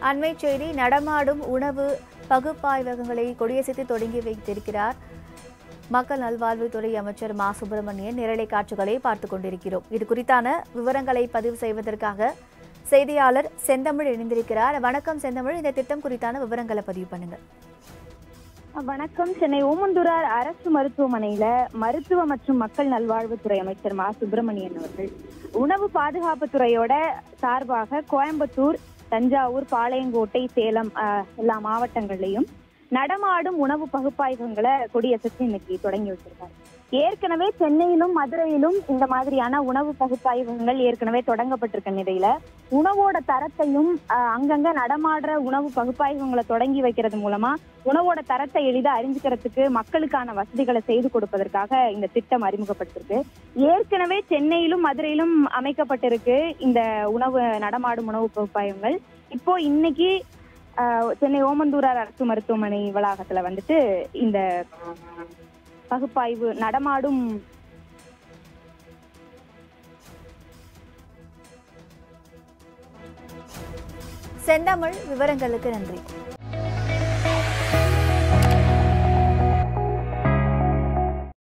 அண்மை செய்தி நடமாடும் உணவு பகுப்பாய்வகங்களை கொடியசைத்து தொடங்கி வைத்திருக்கிறார் மக்கள் நல்வாழ்வுத்துறை அமைச்சர் மா சுப்பிரமணியன் நேரலை காட்சிகளை பார்த்துக் கொண்டிருக்கிறோம் இது குறித்தான விவரங்களை பதிவு செய்வதற்காக செய்தியாளர் செந்தமிழ் இணைந்திருக்கிறார் வணக்கம் செந்தமிழ் இந்த திட்டம் குறித்தான விவரங்களை பதிவு பண்ணுங்க வணக்கம் சென்னை ஓமந்தூரார் அரசு மருத்துவமனையில மருத்துவ மற்றும் மக்கள் நல்வாழ்வுத்துறை அமைச்சர் மா சுப்பிரமணியன் அவர்கள் உணவு பாதுகாப்பு துறையோட சார்பாக கோயம்புத்தூர் தஞ்சாவூர் பாளையங்கோட்டை சேலம் ஆஹ், எல்லா மாவட்டங்கள்லயும் நடமாடும் உணவு பகுப்பாய்வுகளை கொடியசைச்சு இன்னைக்கு தொடங்கி வச்சிருக்காரு ஏற்கனவே சென்னையிலும் மதுரையிலும் இந்த மாதிரியான உணவு பகுப்பாய்வுகள் ஏற்கனவே தொடங்கப்பட்டிருக்க நிலையில உணவோட தரத்தையும் ஆஹ், அங்கங்க நடமாடுற உணவு பகுப்பாய்வுகளை தொடங்கி வைக்கிறது மூலமா உணவோட தரத்தை எளிதா அறிஞ்சுக்கிறதுக்கு மக்களுக்கான வசதிகளை செய்து கொடுப்பதற்காக இந்த திட்டம் அறிமுகப்பட்டிருக்கு ஏற்கனவே சென்னையிலும் மதுரையிலும் அமைக்கப்பட்டிருக்கு இந்த உணவு நடமாடும் உணவு பகுப்பாய்வுகள் இப்போ இன்னைக்கு ஆஹ், சென்னை ஓமந்தூரார் அரசு மருத்துவமனை வளாகத்துல வந்துட்டு இந்த பகுப்பாய்வு நடமாடும் செந்தமிழ் விவரங்களுக்கு நன்றி